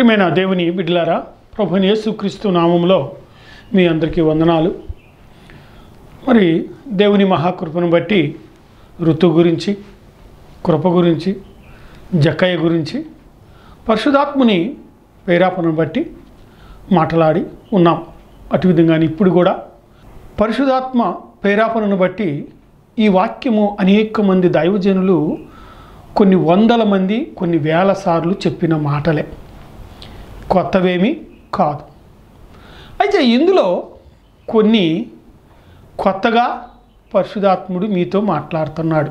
ప్రియమైన దేవుని బిడ్డలారా ప్రభుని యేసుక్రీస్తు నామంలో మీ అందరికీ వందనాలు మరి దేవుని మహాకృపను బట్టి ఋతు గురించి కృప గురించి జక్కయ్య గురించి పరిశుధాత్ముని ప్రేరేపణను బట్టి మాట్లాడి ఉన్నాం అటు విధంగానే ఇప్పుడు కూడా పరిశుధాత్మ ప్రేరేపణను బట్టి ఈ వాక్యము అనేక మంది దైవజనులు కొన్ని వందల మంది కొన్ని వేల సార్లు చెప్పిన మాటలే కొత్తవేమీ కాదు అయితే ఇందులో కొన్ని కొత్తగా పరిశుధాత్ముడు మీతో మాట్లాడుతున్నాడు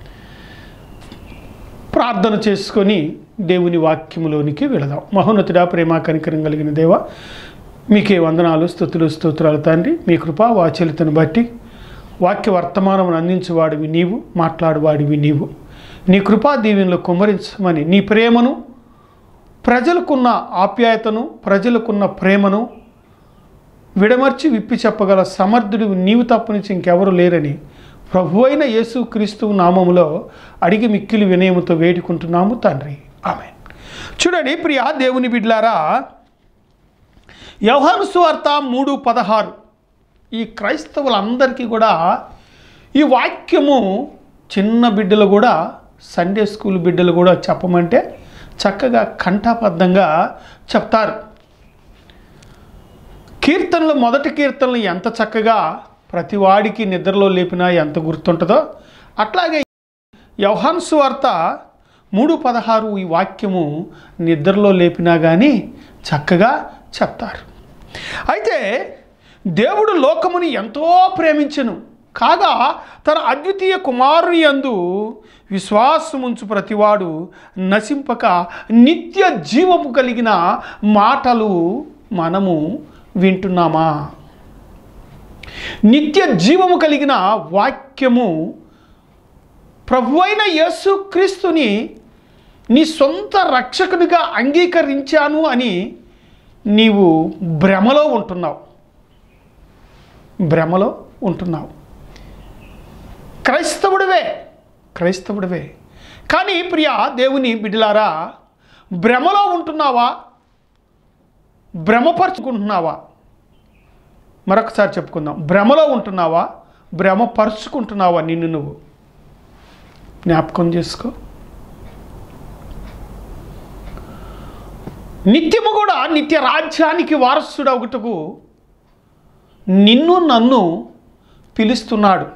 ప్రార్థన చేసుకొని దేవుని వాక్యములోనికి వెళదాం మహోన్నతుడా ప్రేమ కనికరం కలిగిన దేవ మీకే వందనాలు స్థుతులు స్తోత్రాలు తండ్రి మీ కృపా వాచలితను బట్టి వాక్య వర్తమానం అందించేవాడివి నీవు మాట్లాడువాడివి నీవు నీ కృపా దీవెనలు కుమ్మరించమని నీ ప్రేమను ప్రజలకున్న ఆప్యాయతను ప్రజలకున్న ప్రేమను విడమర్చి విప్పి చెప్పగల సమర్థుడు నీవు తప్పనించి ఇంకెవరు లేరని ప్రభు అయిన యేసు క్రీస్తు నామములో అడిగి మిక్కిలి వినయముతో వేడుకుంటున్నాము తండ్రి ఆమె చూడండి ప్రియా దేవుని బిడ్లారా యవహాను సువార్త మూడు పదహారు ఈ క్రైస్తవులందరికీ కూడా ఈ వాక్యము చిన్న బిడ్డలు కూడా సండే స్కూల్ బిడ్డలు కూడా చెప్పమంటే చక్కగా కంఠాబద్ధంగా చెప్తారు కీర్తనలు మొదటి కీర్తనలు ఎంత చక్కగా ప్రతివాడికి నిద్రలో లేపినా ఎంత గుర్తుంటుందో అట్లాగే యవహాన్ సువార్త మూడు పదహారు ఈ వాక్యము నిద్రలో లేపినా కానీ చక్కగా చెప్తారు అయితే దేవుడు లోకముని ఎంతో ప్రేమించెను కాగా తన అద్వితీయ కుమారుని యందు విశ్వాసముంచు ప్రతివాడు నశింపక నిత్య జీవము కలిగిన మాటలు మనము వింటున్నామా నిత్య జీవము కలిగిన వాక్యము ప్రభు అయిన యేసుక్రీస్తుని నీ సొంత రక్షకునిగా అంగీకరించాను అని నీవు భ్రమలో ఉంటున్నావు భ్రమలో ఉంటున్నావు క్రైస్తవుడివే క్రైస్తవుడివే కానీ ప్రియ దేవుని బిడ్డలారా భ్రమలో ఉంటున్నావా భ్రమపరుచుకుంటున్నావా మరొకసారి చెప్పుకుందాం భ్రమలో ఉంటున్నావా భ్రమపరుచుకుంటున్నావా నిన్ను నువ్వు జ్ఞాపకం చేసుకో నిత్యము కూడా నిత్య రాజ్యానికి వారసుడు ఒకటకు నిన్ను నన్ను పిలుస్తున్నాడు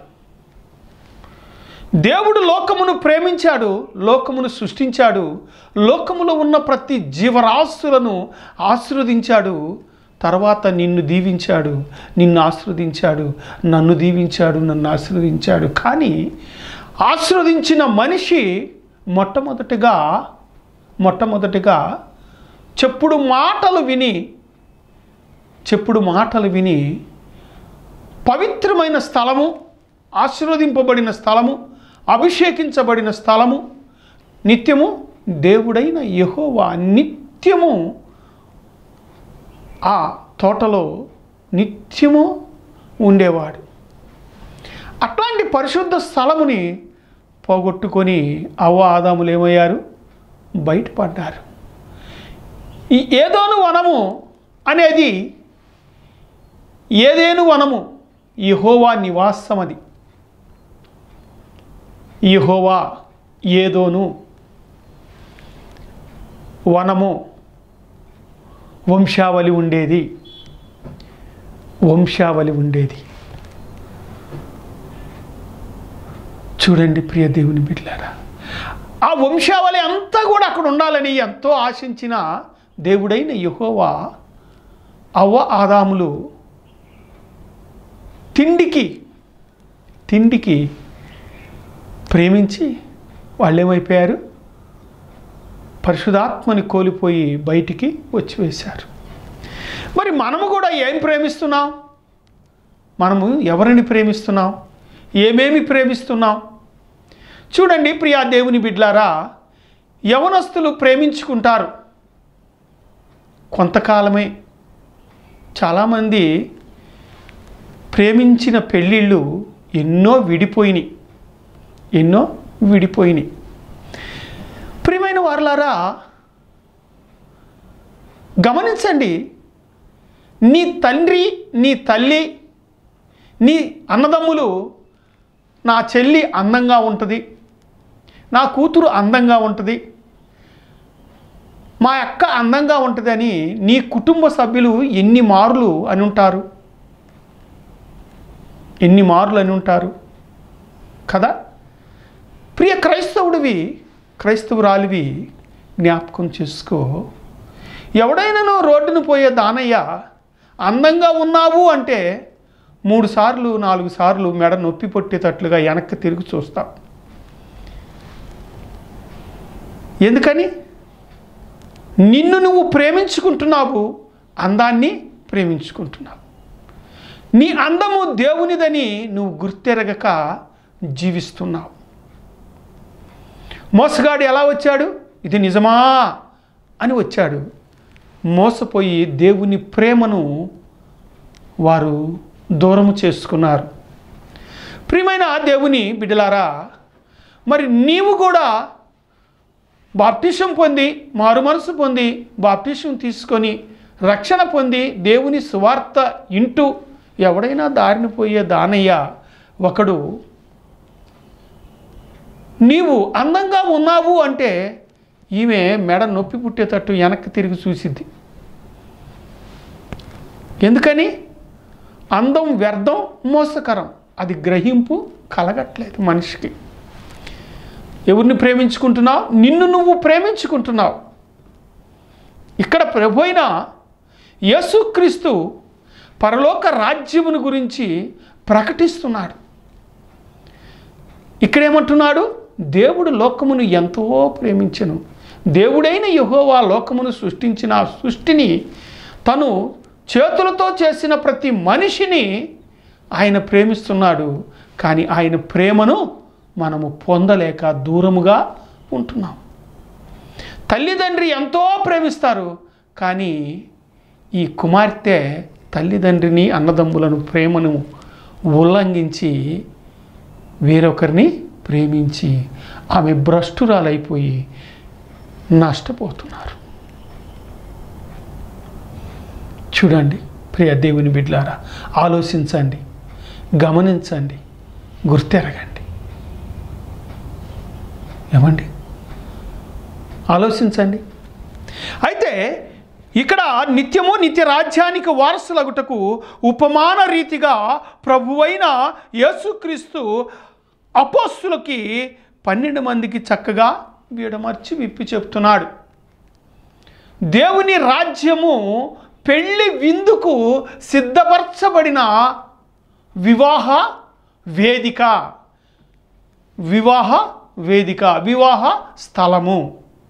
దేవుడు లోకమును ప్రేమించాడు లోకమును సృష్టించాడు లోకములో ఉన్న ప్రతి జీవరాశులను ఆశీర్వదించాడు తర్వాత నిన్ను దీవించాడు నిన్ను ఆశీర్వదించాడు నన్ను దీవించాడు నన్ను ఆశీర్వదించాడు కానీ ఆశీర్వదించిన మనిషి మొట్టమొదటిగా మొట్టమొదటిగా చెప్పుడు మాటలు విని చెప్పుడు మాటలు విని పవిత్రమైన స్థలము ఆశీర్వదింపబడిన స్థలము అభిషేకించబడిన స్థలము నిత్యము దేవుడైన యహోవా నిత్యము ఆ తోటలో నిత్యము ఉండేవాడు అట్లాంటి పరిశుద్ధ స్థలముని పోగొట్టుకొని అవ్వ ఆదాములు ఏమయ్యారు బయటపడ్డారు ఈ ఏదోను వనము అనేది ఏదేను వనము యహోవా నివాసం అది యహోవా ఏదోను వనము వంశావళి ఉండేది వంశావళి ఉండేది చూడండి ప్రియ దేవుని బిడ్డలారా ఆ వంశావళి అంతా కూడా అక్కడ ఉండాలని ఎంతో ఆశించిన దేవుడైన యహోవా అవ్వ ఆదాములు తిండికి తిండికి ప్రేమించి వాళ్ళు ఏమైపోయారు పరిశుధాత్మని కోల్పోయి బయటికి వచ్చివేశారు మరి మనము కూడా ఏం ప్రేమిస్తున్నాం మనము ఎవరిని ప్రేమిస్తున్నాం ఏమేమి ప్రేమిస్తున్నాం చూడండి ప్రియా దేవుని బిడ్లారా యవనస్తులు ప్రేమించుకుంటారు కొంతకాలమే చాలామంది ప్రేమించిన పెళ్ళిళ్ళు ఎన్నో విడిపోయినాయి ఎన్నో విడిపోయినాయి ప్రియమైన వారలారా గమనించండి నీ తండ్రి నీ తల్లి నీ అన్నదమ్ములు నా చెల్లి అందంగా ఉంటుంది నా కూతురు అందంగా ఉంటుంది మా అక్క అందంగా ఉంటుందని నీ కుటుంబ సభ్యులు ఎన్ని మారులు అని ఉంటారు ఎన్ని మారులు అని ఉంటారు కదా ప్రియ క్రైస్తవుడివి క్రైస్తవురాలివి జ్ఞాపకం చేసుకో ఎవడైనాను రోడ్డును పోయే దానయ్య అందంగా ఉన్నావు అంటే మూడు సార్లు నాలుగు సార్లు మెడ నొప్పి పొట్టేటట్లుగా వెనక్కి తిరిగి చూస్తాం ఎందుకని నిన్ను నువ్వు ప్రేమించుకుంటున్నావు అందాన్ని ప్రేమించుకుంటున్నావు నీ అందము దేవునిదని నువ్వు గుర్తెరగక జీవిస్తున్నావు మోసగాడు ఎలా వచ్చాడు ఇది నిజమా అని వచ్చాడు మోసపోయి దేవుని ప్రేమను వారు దూరము చేసుకున్నారు ప్రియమైన దేవుని బిడ్డలారా మరి నీవు కూడా బాప్టిషం పొంది మారు మనసు పొంది బాప్టిషం తీసుకొని రక్షణ పొంది దేవుని సువార్త ఇంటూ ఎవడైనా దారిన పోయే దానయ్య ఒకడు నీవు అందంగా ఉన్నావు అంటే ఈమె మెడ నొప్పి పుట్టేటట్టు వెనక్కి తిరిగి చూసిద్ది ఎందుకని అందం వ్యర్థం మోసకరం అది గ్రహింపు కలగట్లేదు మనిషికి ఎవరిని ప్రేమించుకుంటున్నావు నిన్ను నువ్వు ప్రేమించుకుంటున్నావు ఇక్కడ ప్రభు అయిన యేసుక్రీస్తు పరలోక రాజ్యమును గురించి ప్రకటిస్తున్నాడు ఇక్కడేమంటున్నాడు దేవుడు లోకమును ఎంతో ప్రేమించను దేవుడైన యెహోవా లోకమును సృష్టించిన ఆ సృష్టిని తను చేతులతో చేసిన ప్రతి మనిషిని ఆయన ప్రేమిస్తున్నాడు కానీ ఆయన ప్రేమను మనము పొందలేక దూరముగా ఉంటున్నాం తల్లిదండ్రి ఎంతో ప్రేమిస్తారు కానీ ఈ కుమార్తె తల్లిదండ్రిని అన్నదమ్ములను ప్రేమను ఉల్లంఘించి వేరొకరిని ప్రేమించి ఆమె భ్రష్టురాలైపోయి నష్టపోతున్నారు చూడండి ప్రియ దేవుని బిడ్లారా ఆలోచించండి గమనించండి గుర్తెరగండి ఏమండి ఆలోచించండి అయితే ఇక్కడ నిత్యము నిత్య రాజ్యానికి వారసులగుటకు ఉపమాన రీతిగా ప్రభువైన యేసుక్రీస్తు అపోస్తులకి పన్నెండు మందికి చక్కగా వీడమర్చి విప్పి చెప్తున్నాడు దేవుని రాజ్యము పెళ్లి విందుకు సిద్ధపరచబడిన వివాహ వేదిక వివాహ వేదిక వివాహ స్థలము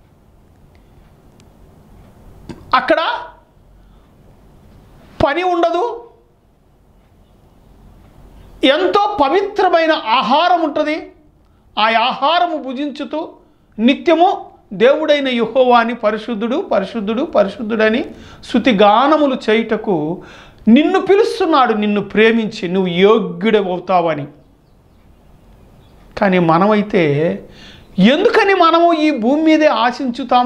అక్కడ పని ఉండదు ఎంతో పవిత్రమైన ఆహారం ఉంటుంది ఆ ఆహారము భుజించుతూ నిత్యము దేవుడైన యెహోవాని పరిశుద్ధుడు పరిశుద్ధుడు పరిశుద్ధుడని శృతిగానములు చేయుటకు నిన్ను పిలుస్తున్నాడు నిన్ను ప్రేమించి నువ్వు యోగ్యుడవుతావని కానీ మనమైతే ఎందుకని మనము ఈ భూమి మీదే ఆశించుతాం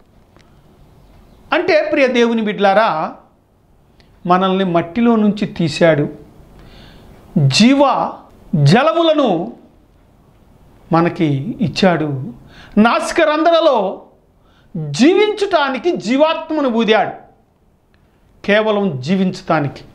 అంటే ప్రియ దేవుని బిడ్లారా మనల్ని మట్టిలో నుంచి తీశాడు జీవ జలములను మనకి ఇచ్చాడు నాసిక రంధ్రలో జీవించటానికి జీవాత్మను ఊదాడు కేవలం జీవించటానికి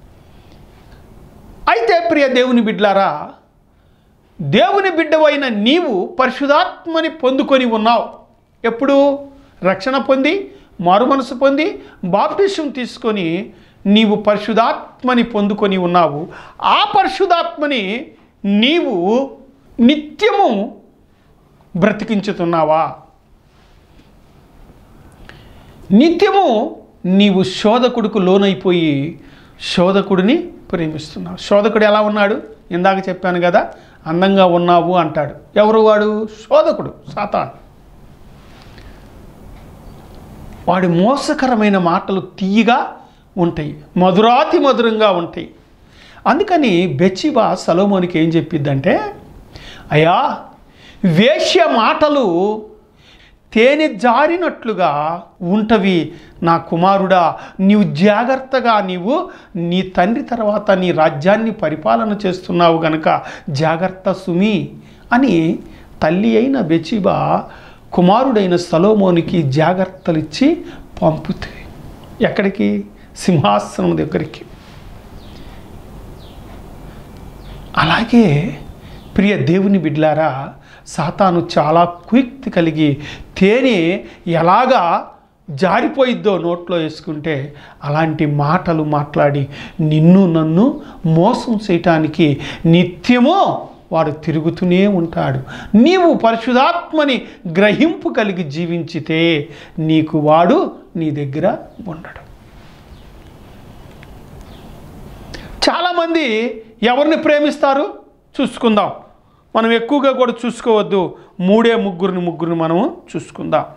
అయితే ప్రియ దేవుని బిడ్లారా దేవుని బిడ్డవైన నీవు పరిశుధాత్మని పొందుకొని ఉన్నావు ఎప్పుడు రక్షణ పొంది మారుమనసు పొంది బాప్టిజం తీసుకొని నీవు పరిశుధాత్మని పొందుకొని ఉన్నావు ఆ పరిశుధాత్మని నీవు నిత్యము బ్రతికించుతున్నావా నిత్యము నీవు శోధకుడికి లోనైపోయి శోధకుడిని ప్రేమిస్తున్నావు శోధకుడు ఎలా ఉన్నాడు ఇందాక చెప్పాను కదా అందంగా ఉన్నావు అంటాడు ఎవరు వాడు శోధకుడు సాతాను వాడి మోసకరమైన మాటలు తీయగా ఉంటాయి మధురాతి మధురంగా ఉంటాయి అందుకని బెచ్చిబా సలోమోనికి ఏం చెప్పిద్దంటే అయ్యా వేశ్య మాటలు తేనె జారినట్లుగా ఉంటవి నా కుమారుడా నీవు జాగ్రత్తగా నీవు నీ తండ్రి తర్వాత నీ రాజ్యాన్ని పరిపాలన చేస్తున్నావు గనక జాగ్రత్త సుమి అని తల్లి అయిన బెచిబా కుమారుడైన సలోమోనికి జాగ్రత్తలు ఇచ్చి పంపుతుంది ఎక్కడికి సింహాసనం దగ్గరికి అలాగే ప్రియ దేవుని బిడ్లారా సాతాను చాలా కుయుక్తి కలిగి తేనె ఎలాగా జారిపోయిద్దో నోట్లో వేసుకుంటే అలాంటి మాటలు మాట్లాడి నిన్ను నన్ను మోసం చేయటానికి నిత్యము వాడు తిరుగుతూనే ఉంటాడు నీవు పరిశుధాత్మని గ్రహింపు కలిగి జీవించితే నీకు వాడు నీ దగ్గర ఉండడు చాలామంది ఎవరిని ప్రేమిస్తారు చూసుకుందాం మనం ఎక్కువగా కూడా చూసుకోవద్దు మూడే ముగ్గురిని ముగ్గురిని మనము చూసుకుందాం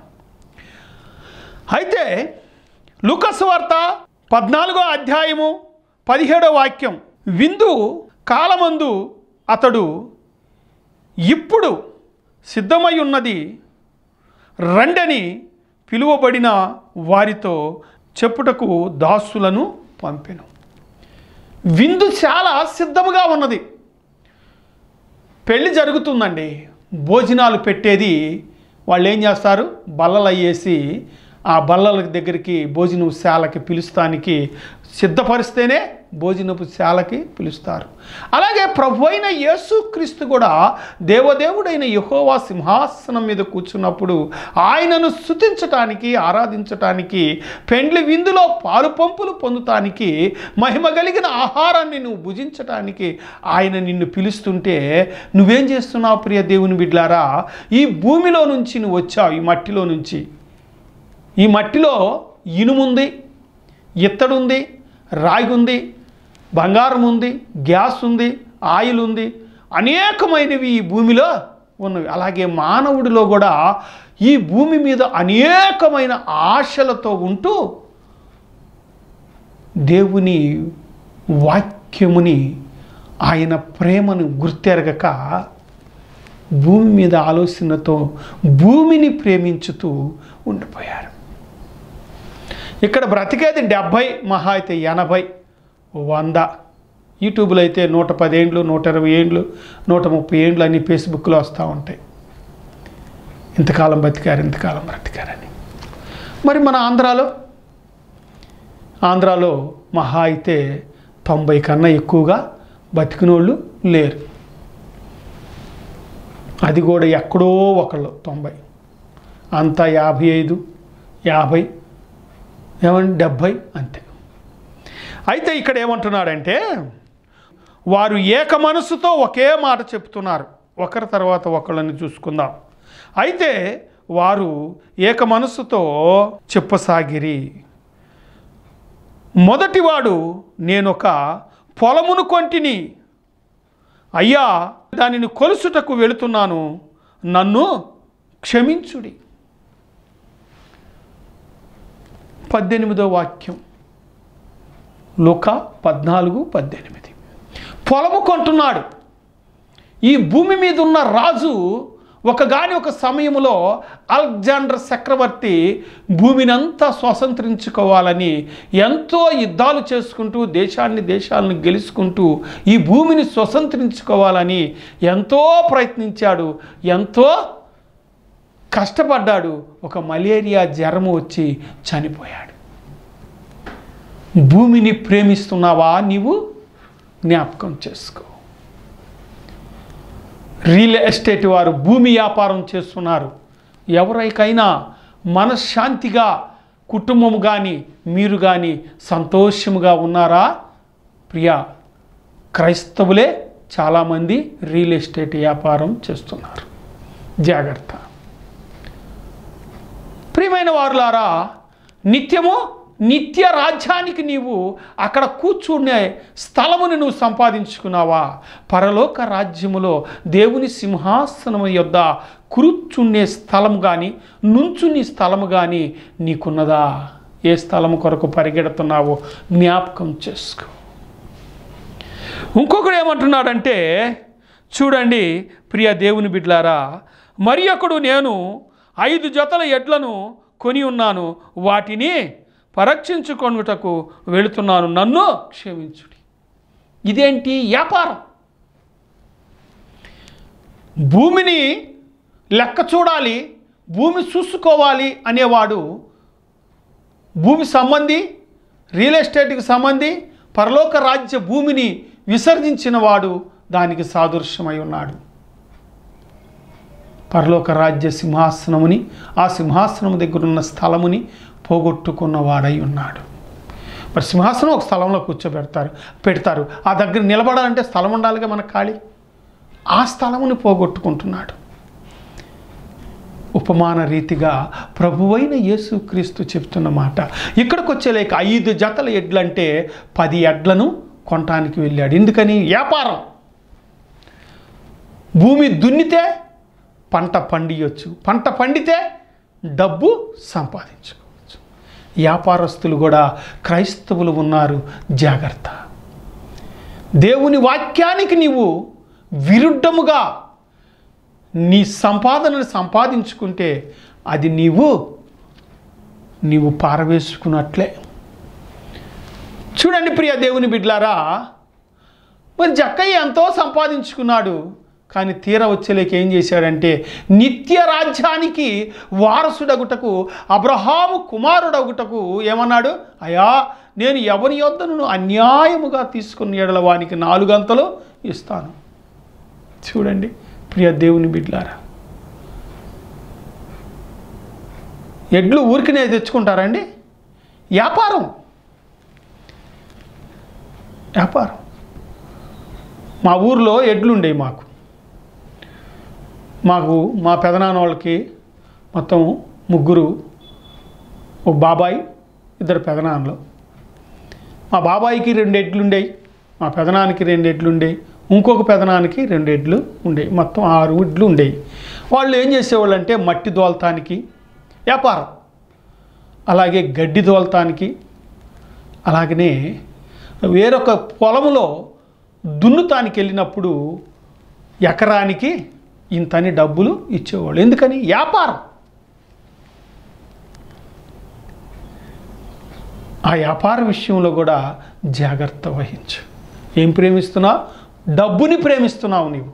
అయితే లుకస్ వార్త పద్నాలుగో అధ్యాయము పదిహేడో వాక్యం విందు కాలమందు అతడు ఇప్పుడు సిద్ధమై ఉన్నది రండని పిలువబడిన వారితో చెప్పుటకు దాసులను పంపెను విందు చాలా సిద్ధముగా ఉన్నది పెళ్ళి జరుగుతుందండి భోజనాలు పెట్టేది వాళ్ళు ఏం చేస్తారు బల్లలు అయ్యేసి ఆ బల్లల దగ్గరికి భోజనం శాలకి పిలుస్తానికి సిద్ధపరిస్తేనే భోజనపు శాలకి పిలుస్తారు అలాగే ప్రభు అయిన యేసుక్రీస్తు కూడా దేవదేవుడైన యహోవా సింహాసనం మీద కూర్చున్నప్పుడు ఆయనను స్థుతించటానికి ఆరాధించటానికి పెండ్లి విందులో పాలు పంపులు పొందుతానికి మహిమ కలిగిన ఆహారాన్ని నువ్వు భుజించటానికి ఆయన నిన్ను పిలుస్తుంటే నువ్వేం చేస్తున్నావు ప్రియ దేవుని బిడ్లారా ఈ భూమిలో నుంచి నువ్వు వచ్చావు ఈ మట్టిలో నుంచి ఈ మట్టిలో ఇనుముంది ఇత్తడుంది రాగి ఉంది బంగారం ఉంది గ్యాస్ ఉంది ఆయిల్ ఉంది అనేకమైనవి ఈ భూమిలో ఉన్నవి అలాగే మానవుడిలో కూడా ఈ భూమి మీద అనేకమైన ఆశలతో ఉంటూ దేవుని వాక్యముని ఆయన ప్రేమను గుర్తెరగక భూమి మీద ఆలోచనతో భూమిని ప్రేమించుతూ ఉండిపోయారు ఇక్కడ బ్రతికేది డెబ్భై మహా అయితే ఎనభై వంద యూట్యూబ్లో అయితే నూట పదేండ్లు నూట ఇరవై ఏండ్లు నూట ముప్పై ఏండ్లు అన్ని ఫేస్బుక్లో వస్తూ ఉంటాయి ఇంతకాలం బతికారు ఇంతకాలం బ్రతికారని మరి మన ఆంధ్రాలో ఆంధ్రాలో మహా అయితే తొంభై కన్నా ఎక్కువగా బతికినోళ్ళు లేరు అది కూడా ఎక్కడో ఒకళ్ళు తొంభై అంతా యాభై ఐదు యాభై ఏమంటే డెబ్భై అంతే అయితే ఇక్కడ ఏమంటున్నాడంటే వారు ఏక మనసుతో ఒకే మాట చెప్తున్నారు ఒకరి తర్వాత ఒకళ్ళని చూసుకుందాం అయితే వారు ఏక మనసుతో చెప్పసాగిరి మొదటివాడు నేనొక పొలమును కొంటిని అయ్యా దానిని కొలుసుటకు వెళుతున్నాను నన్ను క్షమించుడి పద్దెనిమిదో వాక్యం లుక పద్నాలుగు పద్దెనిమిది పొలము కొంటున్నాడు ఈ భూమి మీద ఉన్న రాజు ఒకగాని ఒక సమయంలో అలెగ్జాండర్ చక్రవర్తి భూమిని అంతా స్వతంత్రించుకోవాలని ఎంతో యుద్ధాలు చేసుకుంటూ దేశాన్ని దేశాలను గెలుచుకుంటూ ఈ భూమిని స్వతంత్రించుకోవాలని ఎంతో ప్రయత్నించాడు ఎంతో కష్టపడ్డాడు ఒక మలేరియా జ్వరము వచ్చి చనిపోయాడు భూమిని ప్రేమిస్తున్నావా నీవు జ్ఞాపకం చేసుకో రియల్ ఎస్టేట్ వారు భూమి వ్యాపారం చేస్తున్నారు ఎవరికైనా మనశ్శాంతిగా కుటుంబం కానీ మీరు కానీ సంతోషముగా ఉన్నారా ప్రియా క్రైస్తవులే చాలామంది రియల్ ఎస్టేట్ వ్యాపారం చేస్తున్నారు జాగ్రత్త ప్రియమైన వారులారా నిత్యము నిత్య రాజ్యానికి నీవు అక్కడ కూర్చునే స్థలముని నువ్వు సంపాదించుకున్నావా పరలోక రాజ్యములో దేవుని సింహాసనము యొద్ద కూర్చునే స్థలం కానీ నుంచుని స్థలము కానీ నీకున్నదా ఏ స్థలము కొరకు పరిగెడుతున్నావో జ్ఞాపకం చేసుకో ఇంకొకడు ఏమంటున్నాడంటే చూడండి ప్రియ దేవుని బిడ్లారా మరి ఒకడు నేను ఐదు జతల ఎడ్లను కొని ఉన్నాను వాటిని పరీక్షించుకొనుటకు వెళుతున్నాను నన్ను క్షమించుడి ఇదేంటి వ్యాపారం భూమిని లెక్క చూడాలి భూమి చూసుకోవాలి అనేవాడు భూమి సంబంధి రియల్ ఎస్టేట్కి సంబంధి పరలోక రాజ్య భూమిని విసర్జించిన వాడు దానికి సాదృశ్యమై ఉన్నాడు పరలోక రాజ్య సింహాసనముని ఆ సింహాసనము దగ్గర ఉన్న స్థలముని పోగొట్టుకున్నవాడై ఉన్నాడు మరి సింహాసనం ఒక స్థలంలో కూర్చోబెడతారు పెడతారు ఆ దగ్గర నిలబడాలంటే స్థలం ఉండాలిగా మన ఖాళీ ఆ స్థలముని పోగొట్టుకుంటున్నాడు ఉపమాన రీతిగా ప్రభువైన యేసుక్రీస్తు చెప్తున్న మాట ఇక్కడికి వచ్చేలేక ఐదు జతల ఎడ్లంటే పది ఎడ్లను కొనటానికి వెళ్ళాడు ఎందుకని వ్యాపారం భూమి దున్నితే పంట పండియొచ్చు పంట పండితే డబ్బు సంపాదించుకోవచ్చు వ్యాపారస్తులు కూడా క్రైస్తవులు ఉన్నారు జాగ్రత్త దేవుని వాక్యానికి నీవు విరుద్ధముగా నీ సంపాదనను సంపాదించుకుంటే అది నీవు నీవు పారవేసుకున్నట్లే చూడండి ప్రియ దేవుని బిడ్లారా మరి జక్కయ్య ఎంతో సంపాదించుకున్నాడు కానీ తీర వచ్చేలేక ఏం చేశాడంటే నిత్య రాజ్యానికి వారసుడగుటకు అబ్రహాము కుమారుడగుటకు ఏమన్నాడు అయా నేను ఎవరి యొద్దను అన్యాయముగా తీసుకున్న ఎడల వానికి నాలుగంతలు ఇస్తాను చూడండి ప్రియ దేవుని బిడ్లారా ఎడ్లు ఊరికినే తెచ్చుకుంటారండి వ్యాపారం వ్యాపారం మా ఊర్లో ఎడ్లు ఉండేవి మాకు మాకు మా పెదనాన్న వాళ్ళకి మొత్తం ముగ్గురు ఒక బాబాయ్ ఇద్దరు పెదనాన్నలు మా బాబాయికి రెండు ఎడ్లు ఉండేవి మా పెదనానికి రెండు ఎడ్లు ఉండేవి ఇంకొక పెదనానికి రెండు ఎడ్లు ఉండేవి మొత్తం ఆరు ఎడ్లు ఉండేవి వాళ్ళు ఏం చేసేవాళ్ళు అంటే మట్టి దోలతానికి వ్యాపారం అలాగే గడ్డి దోలతానికి అలాగనే వేరొక పొలంలో దున్నుతానికి వెళ్ళినప్పుడు ఎకరానికి ఇంతని డబ్బులు ఇచ్చేవాళ్ళు ఎందుకని వ్యాపారం ఆ వ్యాపార విషయంలో కూడా జాగ్రత్త వహించు ఏం ప్రేమిస్తున్నావు డబ్బుని ప్రేమిస్తున్నావు నీవు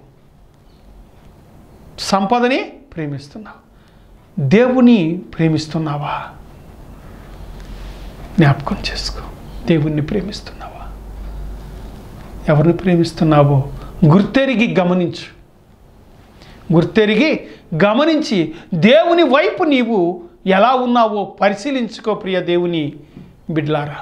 సంపదని ప్రేమిస్తున్నావు దేవుని ప్రేమిస్తున్నావా జ్ఞాపకం చేసుకో దేవుణ్ణి ప్రేమిస్తున్నావా ఎవరిని ప్రేమిస్తున్నావో గుర్తెరిగి గమనించు గుర్తెరిగి గమనించి దేవుని వైపు నీవు ఎలా ఉన్నావో పరిశీలించుకో ప్రియ దేవుని బిడ్లారా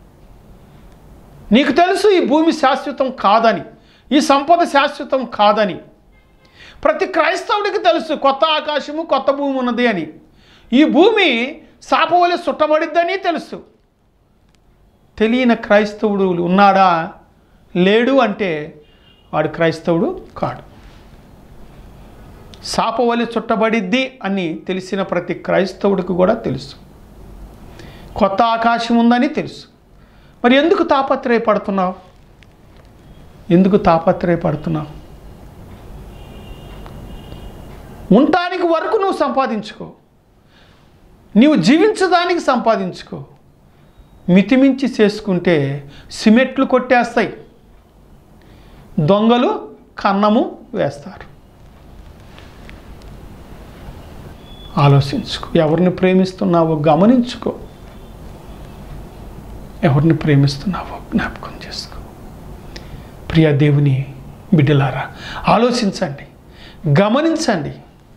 నీకు తెలుసు ఈ భూమి శాశ్వతం కాదని ఈ సంపద శాశ్వతం కాదని ప్రతి క్రైస్తవుడికి తెలుసు కొత్త ఆకాశము కొత్త భూమి ఉన్నది అని ఈ భూమి శాపవలి చుట్టబడిద్దని తెలుసు తెలియని క్రైస్తవుడు ఉన్నాడా లేడు అంటే వాడు క్రైస్తవుడు కాడు శాపవలి చుట్టబడిద్ది అని తెలిసిన ప్రతి క్రైస్తవుడికి కూడా తెలుసు కొత్త ఆకాశం ఉందని తెలుసు మరి ఎందుకు తాపత్రయపడుతున్నావు ఎందుకు తాపత్రయపడుతున్నావు ఉండటానికి వరకు నువ్వు సంపాదించుకో నీవు జీవించడానికి సంపాదించుకో మితిమించి చేసుకుంటే సిమెట్లు కొట్టేస్తాయి దొంగలు కన్నము వేస్తారు ఆలోచించుకో ఎవరిని ప్రేమిస్తున్నావో గమనించుకో ఎవరిని ప్రేమిస్తున్నావో జ్ఞాపకం చేసుకో ప్రియ దేవుని బిడ్డలారా ఆలోచించండి గమనించండి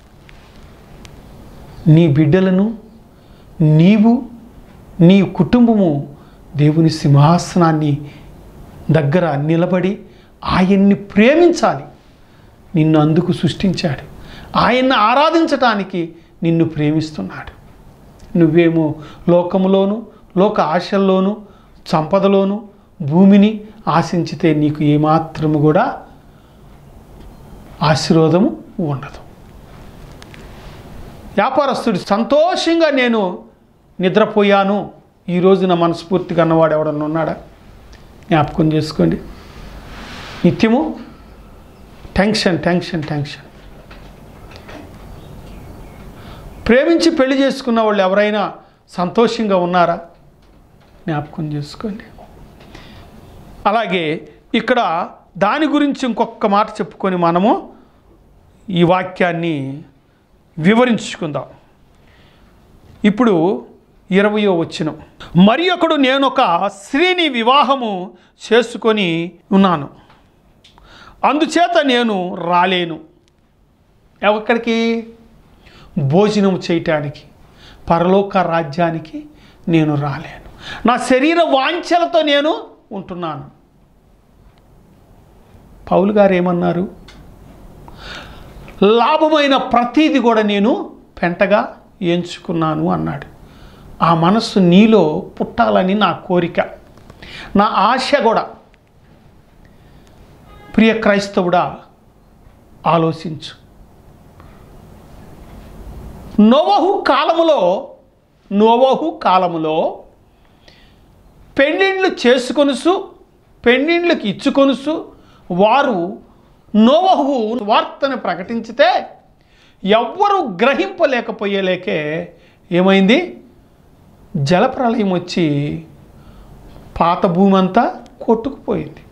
నీ బిడ్డలను నీవు నీ కుటుంబము దేవుని సింహాసనాన్ని దగ్గర నిలబడి ఆయన్ని ప్రేమించాలి నిన్ను అందుకు సృష్టించాడు ఆయన్ని ఆరాధించటానికి నిన్ను ప్రేమిస్తున్నాడు నువ్వేమో లోకములోను లోక ఆశల్లోను సంపదలోను భూమిని ఆశించితే నీకు ఏమాత్రము కూడా ఆశీర్వాదము ఉండదు వ్యాపారస్తుడు సంతోషంగా నేను నిద్రపోయాను ఈ రోజున మనస్ఫూర్తిగా అన్నవాడు ఎవడన్నా ఉన్నాడా జ్ఞాపకం చేసుకోండి నిత్యము టెన్షన్ టెన్షన్ టెన్షన్ ప్రేమించి పెళ్లి చేసుకున్న వాళ్ళు ఎవరైనా సంతోషంగా ఉన్నారా జ్ఞాపకం చేసుకోండి అలాగే ఇక్కడ దాని గురించి ఇంకొక మాట చెప్పుకొని మనము ఈ వాక్యాన్ని వివరించుకుందాం ఇప్పుడు ఇరవయో వచ్చిన మరి ఒకడు నేను ఒక స్త్రీని వివాహము చేసుకొని ఉన్నాను అందుచేత నేను రాలేను ఎక్కడికి భోజనం చేయటానికి పరలోక రాజ్యానికి నేను రాలేను నా శరీర వాంఛలతో నేను ఉంటున్నాను పౌలు గారు ఏమన్నారు లాభమైన ప్రతీది కూడా నేను పెంటగా ఎంచుకున్నాను అన్నాడు ఆ మనస్సు నీలో పుట్టాలని నా కోరిక నా ఆశ కూడా ప్రియ క్రైస్తవుడా ఆలోచించు నోవహు కాలములో నోవహు కాలములో పెళ్ళిళ్ళు చేసుకొనుసు పెళ్ళిళ్ళకి ఇచ్చుకొనుసు వారు నోవహు వార్తను ప్రకటించితే ఎవ్వరూ గ్రహింపలేకపోయేలేకే ఏమైంది జలప్రలయం వచ్చి పాత భూమి అంతా కొట్టుకుపోయింది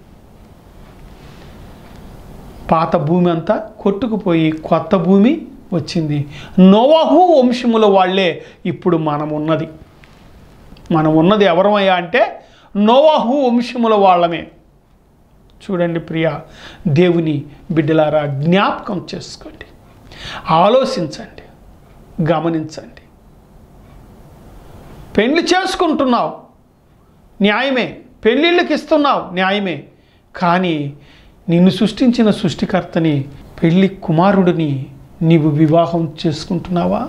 పాత భూమి అంతా కొట్టుకుపోయి కొత్త భూమి వచ్చింది నోవహు వంశముల వాళ్ళే ఇప్పుడు మనం ఉన్నది మనం ఉన్నది ఎవరమయ్యా అంటే నోవహు వంశముల వాళ్ళమే చూడండి ప్రియ దేవుని బిడ్డలారా జ్ఞాపకం చేసుకోండి ఆలోచించండి గమనించండి పెళ్లి చేసుకుంటున్నావు న్యాయమే పెళ్ళిళ్ళకి ఇస్తున్నావు న్యాయమే కానీ నిన్ను సృష్టించిన సృష్టికర్తని పెళ్లి కుమారుడిని నీవు వివాహం చేసుకుంటున్నావా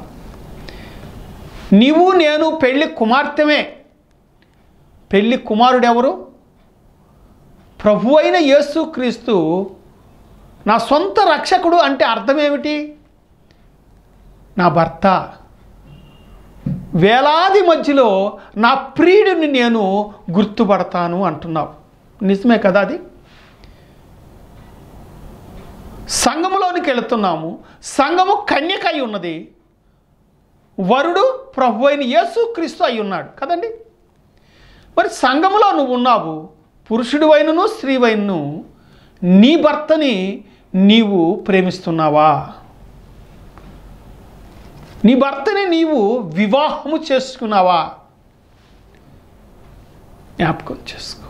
నీవు నేను పెళ్లి కుమార్తెమే పెళ్లి కుమారుడు ఎవరు ప్రభు అయిన యేసుక్రీస్తు నా సొంత రక్షకుడు అంటే అర్థం ఏమిటి నా భర్త వేలాది మధ్యలో నా ప్రియుడిని నేను గుర్తుపడతాను అంటున్నావు నిజమే కదా అది సంఘములోనికి వెళుతున్నాము సంఘము కన్యక అయి ఉన్నది వరుడు ప్రభు అయిన యేసుక్రీస్తు అయి ఉన్నాడు కదండి మరి సంఘములో నువ్వు ఉన్నావు పురుషుడు అయినను స్త్రీవైనను నీ భర్తని నీవు ప్రేమిస్తున్నావా నీ భర్తని నీవు వివాహము చేసుకున్నావా జ్ఞాపకం చేసుకో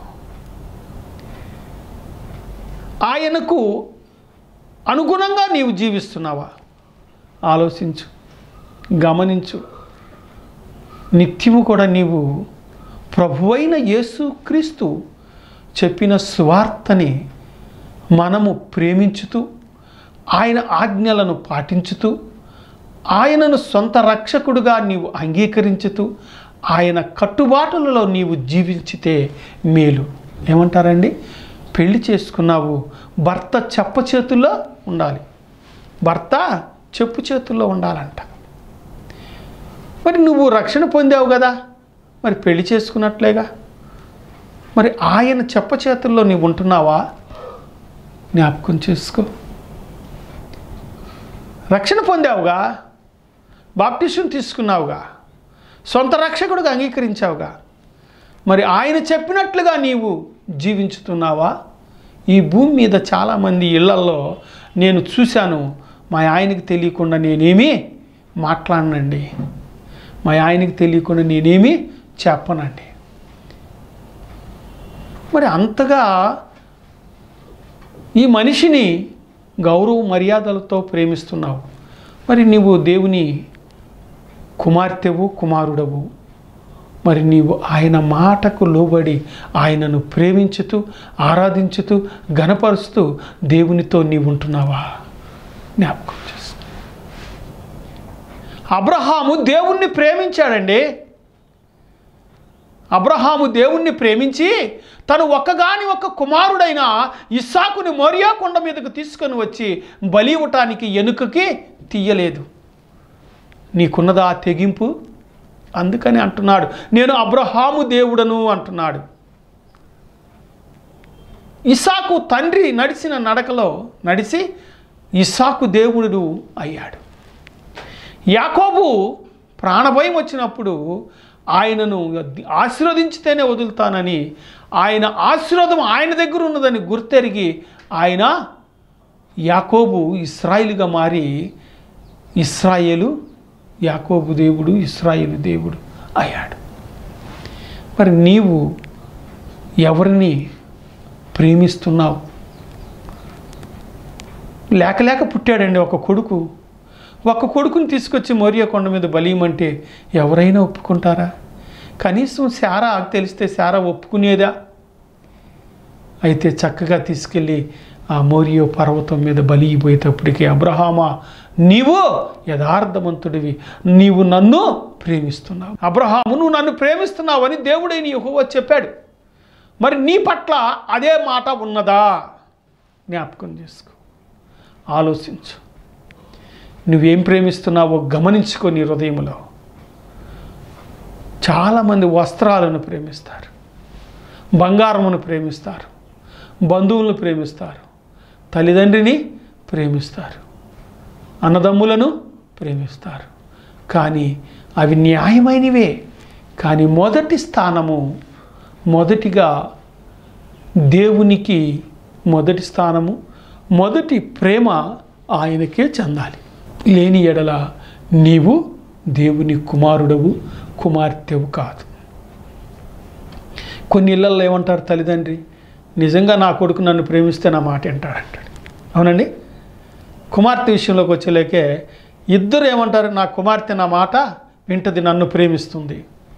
ఆయనకు అనుగుణంగా నీవు జీవిస్తున్నావా ఆలోచించు గమనించు నిత్యము కూడా నీవు ప్రభువైన యేసుక్రీస్తు చెప్పిన సువార్తని మనము ప్రేమించుతూ ఆయన ఆజ్ఞలను పాటించుతూ ఆయనను సొంత రక్షకుడుగా నీవు అంగీకరించుతూ ఆయన కట్టుబాటులలో నీవు జీవించితే మేలు ఏమంటారండి పెళ్లి చేసుకున్నావు భర్త చెప్ప చేతుల్లో ఉండాలి భర్త చెప్పు చేతుల్లో ఉండాలంట మరి నువ్వు రక్షణ పొందావు కదా మరి పెళ్లి చేసుకున్నట్లేగా మరి ఆయన చెప్ప చేతుల్లో నీవు ఉంటున్నావా జ్ఞాపకం చేసుకో రక్షణ పొందావుగా బాప్టిషన్ తీసుకున్నావుగా సొంత రక్షకుడిగా అంగీకరించావుగా మరి ఆయన చెప్పినట్లుగా నీవు జీవించుతున్నావా ఈ భూమి మీద చాలామంది ఇళ్లల్లో నేను చూశాను మా ఆయనకి తెలియకుండా నేనేమీ మాట్లాడనండి మా ఆయనకి తెలియకుండా నేనేమీ చెప్పనండి మరి అంతగా ఈ మనిషిని గౌరవ మర్యాదలతో ప్రేమిస్తున్నావు మరి నీవు దేవుని కుమార్తెవు కుమారుడవు మరి నీవు ఆయన మాటకు లోబడి ఆయనను ప్రేమించుతూ ఆరాధించుతూ గనపరుస్తూ దేవునితో నీవు ఉంటున్నావా జ్ఞాపకం చేసుకో అబ్రహాము దేవుణ్ణి ప్రేమించాడండి అబ్రహాము దేవుణ్ణి ప్రేమించి తను ఒక్కగాని ఒక్క కుమారుడైన ఇస్సాకుని మోరియా కొండ మీదకు తీసుకొని వచ్చి బలి ఇవ్వటానికి ఎనుకకి తీయలేదు నీకున్నదా ఆ తెగింపు అందుకని అంటున్నాడు నేను అబ్రహాము దేవుడను అంటున్నాడు ఇసాకు తండ్రి నడిచిన నడకలో నడిచి ఇసాకు దేవుడు అయ్యాడు యాకోబు ప్రాణభయం వచ్చినప్పుడు ఆయనను ఆశీర్వదించితేనే వదులుతానని ఆయన ఆశీర్వాదం ఆయన దగ్గర ఉన్నదని గుర్తెరిగి ఆయన యాకోబు ఇస్రాయిలుగా మారి ఇస్రాయేలు యాకోబు దేవుడు ఇస్రాయేలు దేవుడు అయ్యాడు మరి నీవు ఎవరిని ప్రేమిస్తున్నావు లేక లేక పుట్టాడండి ఒక కొడుకు ఒక కొడుకుని తీసుకొచ్చి మోరియా కొండ మీద బలియమంటే ఎవరైనా ఒప్పుకుంటారా కనీసం శారా తెలిస్తే శారా ఒప్పుకునేదా అయితే చక్కగా తీసుకెళ్ళి ఆ మోరియో పర్వతం మీద బలి పోయేటప్పటికి అబ్రహామా నీవు యథార్థవంతుడివి నీవు నన్ను ప్రేమిస్తున్నావు అబ్రహాము నువ్వు నన్ను ప్రేమిస్తున్నావు అని దేవుడైన యెహోవా చెప్పాడు మరి నీ పట్ల అదే మాట ఉన్నదా జ్ఞాపకం చేసుకో ఆలోచించు నువ్వేం ప్రేమిస్తున్నావో గమనించుకో నీ హృదయంలో చాలామంది వస్త్రాలను ప్రేమిస్తారు బంగారమును ప్రేమిస్తారు బంధువులను ప్రేమిస్తారు తల్లిదండ్రిని ప్రేమిస్తారు అన్నదమ్ములను ప్రేమిస్తారు కానీ అవి న్యాయమైనవే కానీ మొదటి స్థానము మొదటిగా దేవునికి మొదటి స్థానము మొదటి ప్రేమ ఆయనకే చెందాలి లేని ఎడల నీవు దేవుని కుమారుడవు కుమార్తెవు కాదు కొన్ని ఇళ్ళల్లో ఏమంటారు తల్లిదండ్రి నిజంగా నా కొడుకు నన్ను ప్రేమిస్తే నా మాట వింటాడంటాడు అవునండి కుమార్తె విషయంలోకి వచ్చేలేకే ఇద్దరు ఏమంటారు నా కుమార్తె నా మాట వింటది నన్ను ప్రేమిస్తుంది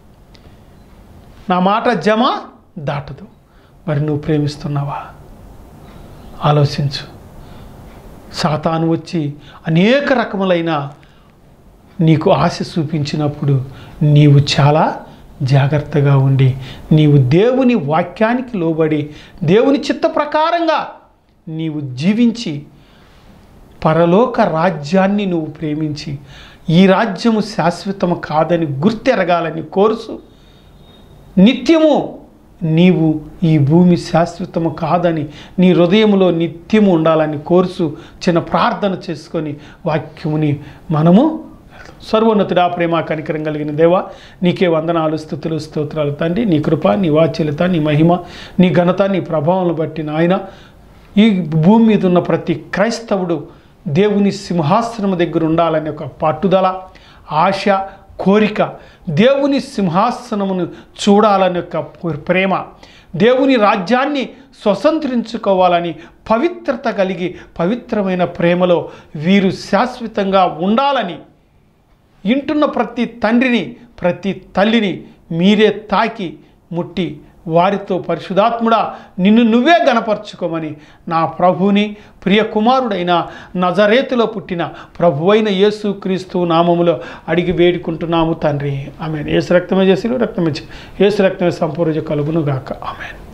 నా మాట జమ దాటదు మరి నువ్వు ప్రేమిస్తున్నావా ఆలోచించు సాతాను వచ్చి అనేక రకములైన నీకు ఆశ చూపించినప్పుడు నీవు చాలా జాగ్రత్తగా ఉండి నీవు దేవుని వాక్యానికి లోబడి దేవుని చిత్త ప్రకారంగా నీవు జీవించి పరలోక రాజ్యాన్ని నువ్వు ప్రేమించి ఈ రాజ్యము శాశ్వతము కాదని గుర్తెరగాలని కోరుసు నిత్యము నీవు ఈ భూమి శాశ్వతము కాదని నీ హృదయములో నిత్యము ఉండాలని కోరుసు చిన్న ప్రార్థన చేసుకొని వాక్యముని మనము సర్వోన్నతుడా ప్రేమ కనికరం కలిగిన దేవా నీకే వందనాలు స్థుతులు స్తోత్రాలు తండ్రి నీ కృప నీ వాచ్యలత నీ మహిమ నీ ఘనత నీ ప్రభావం బట్టి నాయన ఈ భూమి మీద ఉన్న ప్రతి క్రైస్తవుడు దేవుని సింహాసనం దగ్గర ఉండాలనే ఒక పట్టుదల ఆశ కోరిక దేవుని సింహాసనమును చూడాలనే ఒక ప్రేమ దేవుని రాజ్యాన్ని స్వతంత్రించుకోవాలని పవిత్రత కలిగి పవిత్రమైన ప్రేమలో వీరు శాశ్వతంగా ఉండాలని ఇంటున్న ప్రతి తండ్రిని ప్రతి తల్లిని మీరే తాకి ముట్టి వారితో పరిశుధాత్ముడా నిన్ను నువ్వే గనపరచుకోమని నా ప్రభుని ప్రియ కుమారుడైన నజరేతులో పుట్టిన ప్రభువైన యేసు క్రీస్తు నామములో అడిగి వేడుకుంటున్నాము తండ్రి ఆమె ఏసు రక్తమే చేసి రక్తమే ఏసు రక్తమే సంపూర్ణ కలుగును గాక ఆమెన్